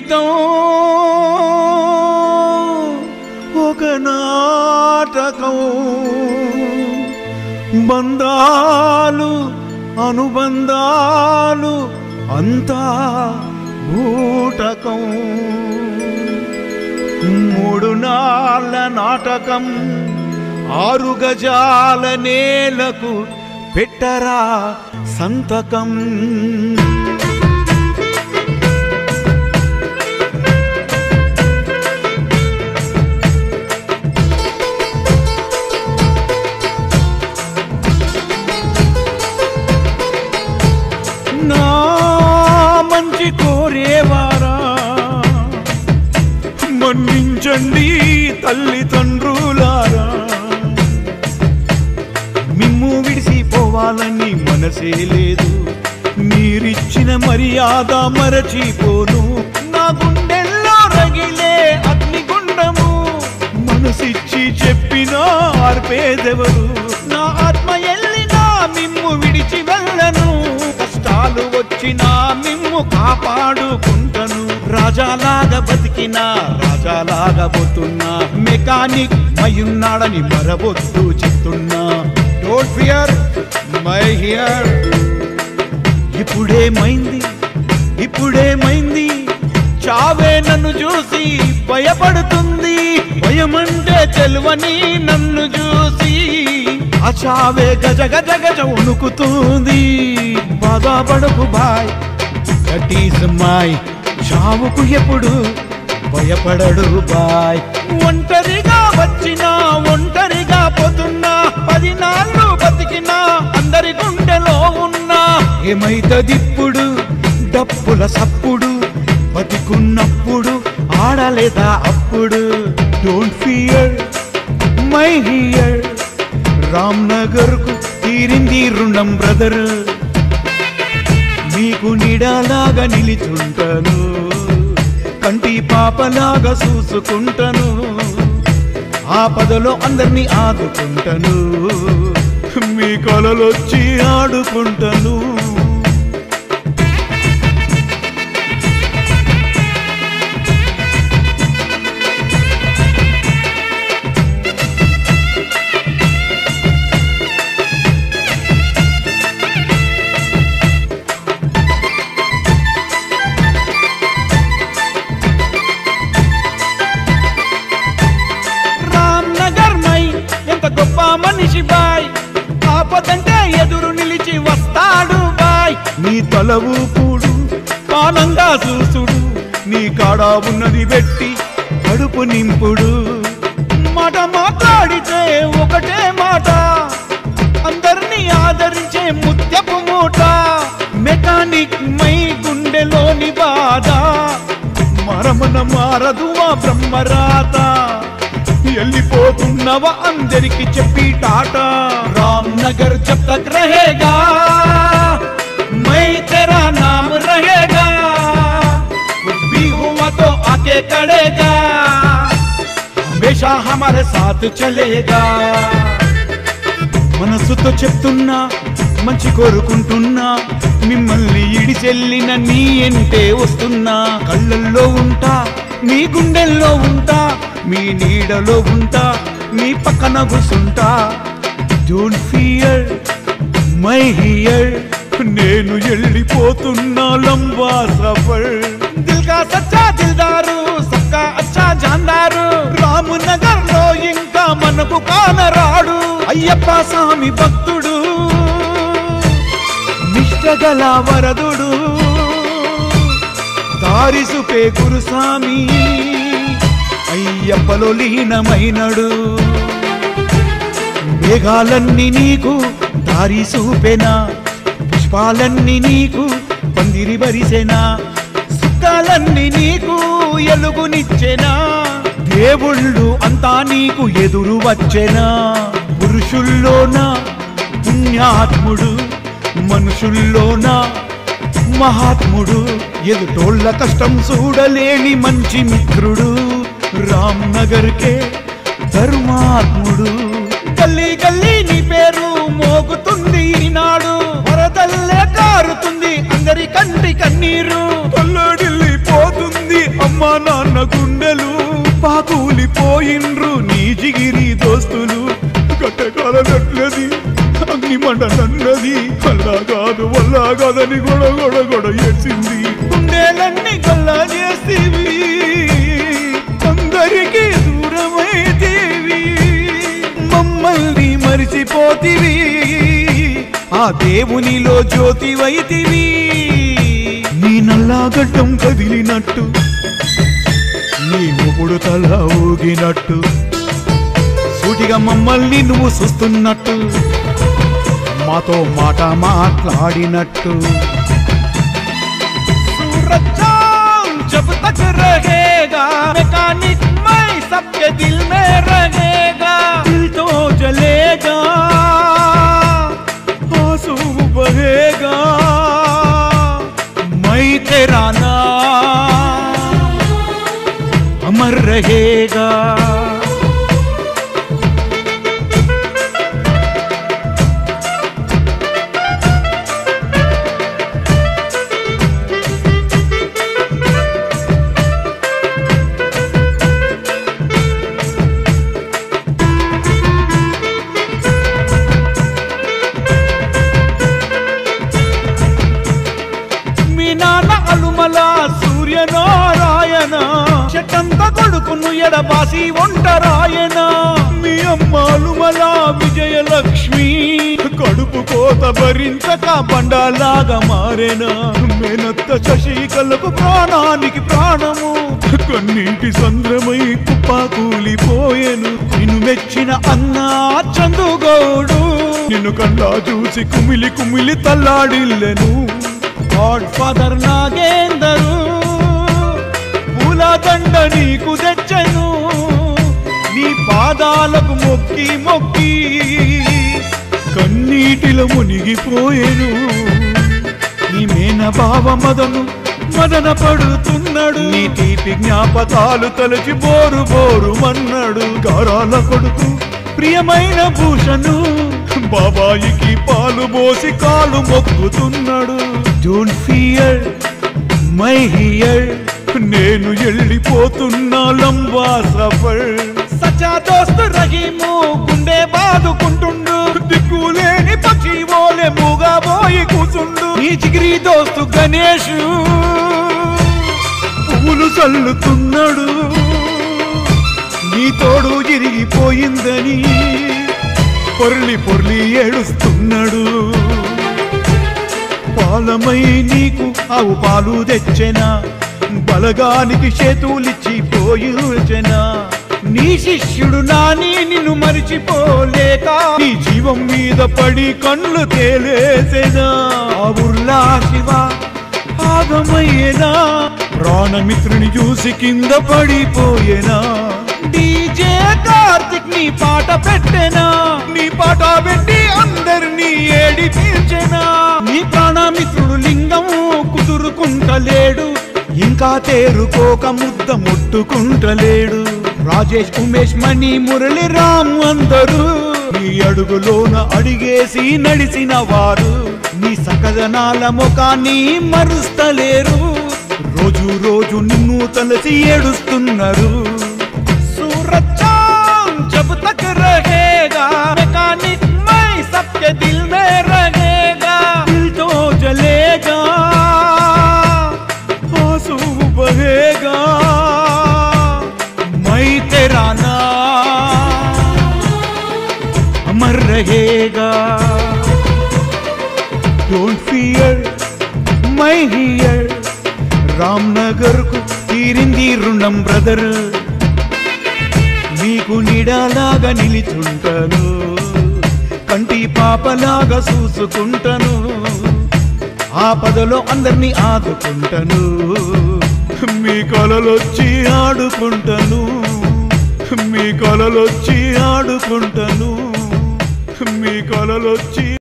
జీవితం ఒక నాటకం బంధాలు అనుబంధాలు అంతా బూటకం మూడు నాళ్ళ నాటకం ఆరు గజాల నేలకు పెట్టరా సంతకం నా మంచి కోరేవారా మన్నించండి తల్లిదండ్రులారా మిమ్ము విడిసిపోవాలని మనసే లేదు మీరిచ్చిన మర్యాద మరచిపోను నా గుండెల్లో రగిలే అగ్నిగుండము మనసిచ్చి చెప్పినా ఆర్పేదెవరు నా ఆత్మ ఎల్లినా మిమ్ము విడిచి వెళ్ళను కష్టాలు వచ్చినా మిమ్ము కాపాడుకుంటను రాజాలాగా బతికినా రాజాలాగా పోతున్నా మెకానిక్ మయున్నాడని మరవద్దు చెప్తున్నా డోంట్ ఫియర్ మై హియర్ ఇప్పుడేమైంది ఇప్పుడేమైంది చావే నన్ను చూసి భయపడుతుంది భయమంటే చెలువని నన్ను చూసి ఆ చావే గజ గజ గజ వణుకుతుంది బాధపడకు బాయ్ దట్ ఈస్ మై చావుకు ఎప్పుడు భయపడడు బాయ్ ఒంటరిగా వచ్చినా ఒంటరిగా పోతున్నా పది నాళ్ళు బతికినా అందరి గుండెలో ఉన్నా ఏమైతదిప్పుడు డప్పుల సప్పుడు బతికున్నప్పుడు ఆడలేదా అప్పుడు don't fear my here Ram Nagar కు తీరింది రుణం బ్రదర్ మీకు నీడలాగా నిలిచుంటాను కంటి పాపలాగా చూసుకుంటాను ఆపదలో అందరినీ ఆదుకుంటాను మీ కలలొచ్చి ఆడుకుంటాను రామ్ నగర్ మై ఎంత గొప్ప మనిషి బాయ్ ఆపదంటే ఎదురు నిలిచి వస్తాడు బాయ్ నీ తల ఊపుడు పానంగా చూసుడు నీ కాడ ఉన్నది పెట్టి కడుపు నింపుడు మాట మాట్లాడితే ఒకటే మాట అందరినీ ఆదరించే ముత్యపు మూట మెకానిక్ మై గుండెలోని బాధ మరమన మారదు ఆ బ్రహ్మరాత వెళ్ళిపోతున్నవా అందరికి చెప్పి టాటా రామ్ నగర్ జబ్ తక్ రహేగా మై తెరా నామ్ రహేగా कुछ भी हुआ तो आके कड़ेगा हमेशा हमारे साथ चलेगा మనసుతో చెప్తున్నా మంచి కోరుకుంటున్నా మిమ్మల్ని ఇడిచెల్లిన నీ ఎంటే వస్తున్నా కళ్ళల్లో ఉంటా మీ గుండెల్లో ఉంటా మీ నీడలో ఉంటా మీ పక్కన కూసుంటా డోంట్ ఫియర్ మై హియర్ నేను వెళ్ళిపోతున్నా లంబా సఫర్ దిల్ కా సచ్చా దిల్దారు సబ్కా అచ్చా జాందారు రామ్ నగర్ లో ఇంకా మనకు కానరాడు అయ్యప్ప స్వామి భక్తుడు నిష్టగల వరదుడు దారి సుపే గురుస్వామి అయ్యప్పలో లీనమైనడు మేఘాలన్నీ నీకు దారి చూపెనా పుష్పాలన్నీ నీకు పందిరి బరిసెనా సుఖాలన్నీ నీకు ఎలుగునిచ్చెనా దేవుళ్ళు అంతా నీకు ఎదురు వచ్చెనా పురుషుల్లోన పుణ్యాత్ముడు మనుషుల్లోన మహాత్ముడు ఎదుటోళ్ళ కష్టం చూడలేని మంచి మిత్రుడు రామ్ నగర్కే ధర్మాత్ముడు గల్లీ గల్లీ నీ పేరు మోగుతుంది ఈనాడు వరదల్లే కారుతుంది అందరి కంటి కన్నీరు కొల్లడిల్లి పోతుంది అమ్మా నాన్న గుండెలు పాకూలిపోయిండ్రు నీ జిగిరి దోస్తులు కట్టకాలనట్లది అగ్ని మండనన్నది అల్లా కాదు వల్లా కాదని గొడ గొడ గొడ ఏడ్చింది గుండెలన్నీ గల్లా చేసేవి అందరికీ దూరమైతేవి మమ్మల్ని మరిచిపోతివి ఆ దేవునిలో జ్యోతివైతివి నీ నల్లాగడ్డం కదిలినట్టు నీ ఊపుడు తల ఊగినట్టు సూటిగా మమ్మల్ని నువ్వు చూస్తున్నట్టు మాతో మాట మాట్లాడినట్టు सूरज चांद जब तक रहेगा मैकेनिक मैं सबके दिल में रहेगा दिल तो जलेगा आंसू बहेगा मैं तेरा नाम अमर रहेगा మీ నాన్న అలుమల సూర్యనారాయణ చెట్టంత కొడుకును ఎడబాసి ఒంటరాయన మీ అమ్మ అలుమల విజయలక్ష్మి కడుపు కోత భరించక బండలాగా మారేనా మేనత్త శశికలకు ప్రాణానికి ప్రాణము కన్నీటి సంద్రమై కుప్ప కూలిపోయెను నిన్ను మెచ్చిన అన్నా చందుగౌడు నిన్ను కన్నా చూసి కుమిలి కుమిలి తల్లాడిల్లెను గాడ్ ఫాదర్ నాగేందరు పూలదండ నీకు తెచ్చను నీ పాదాలకు మొక్కి మొక్కి కన్నీటిలో మునిగిపోయేను నీ మేన బావ మదను మదన పడుతున్నాడు నీ తీపి జ్ఞాపకాలు తలచి బోరు బోరు మన్నాడు గారాల కొడుకు ప్రియమైన భూషణు బాబాయికి పాలు పోసి కాలు మొక్కుతున్నాడు డోంట్ ఫియర్ మై హియర్ నేను వెళ్ళిపోతున్నా లంబా సఫర్ సచా దోస్తు రహీము గుండె బాదుకుంటుండు దిక్కులేని పక్షి ఓలే మూగా పోయి కూచుండు ఈ చిగిరి దోస్తు గణేష్ పువ్వులు చల్లుతున్నాడు నీ తోడు ఇరిగిపోయిందని పొర్లి పొర్లి ఏడుస్తున్నాడు పాలమై నీకు ఆవు పాలు తెచ్చెనా బలగానికి చేతులిచ్చి పోయుచెనా నీ శిష్యుడు నాని నిన్ను మరిచిపోలేక నీ జీవం మీద పడి కళ్ళు తేలేసెనా ఆ ఉర్లా శివ ఆగమయ్యేనా ప్రాణమిత్రుని చూసి కింద పడిపోయేనా డీజే కార్తిక్ నీ పాట పెట్టెనా నీ పాట పెట్టి అందరినీ ఏడి తీర్చెనా నీ ప్రాణమిత్రుడు లింగం కుదురుకుంటలేడు ఇంకా తేరుకోక ముద్ద ముట్టుకుంటలేడు రాజేష్ ఉమేష్ మణి మురళి రామ్ అందరూ నీ అడుగులోన అడిగేసి నడిసిన వారు నీ సకజనాల ముఖాన్ని మరుస్తలేరు రోజు రోజు నిన్ను తలసి ఏడుస్తున్నారు सूरज चांद जब तक रहेगा मैकेनिक मैं सबके दिल में रहेगा दिल तो जलेगा आंसू बहेगा मैं तेरा नाम अमर रहेगा don't fear my here Ramnagar కు తీరింది రుణం బ్రదర్ నీకు నీడలాగా నిలిచుంటాను కంటి పాపలాగా చూసుకుంటాను ఆపదలో అందరినీ ఆదుకుంటాను మీ కలలొచ్చి ఆడుకుంటాను మీ కలలొచ్చి ఆడుకుంటాను మీ కలలొచ్చి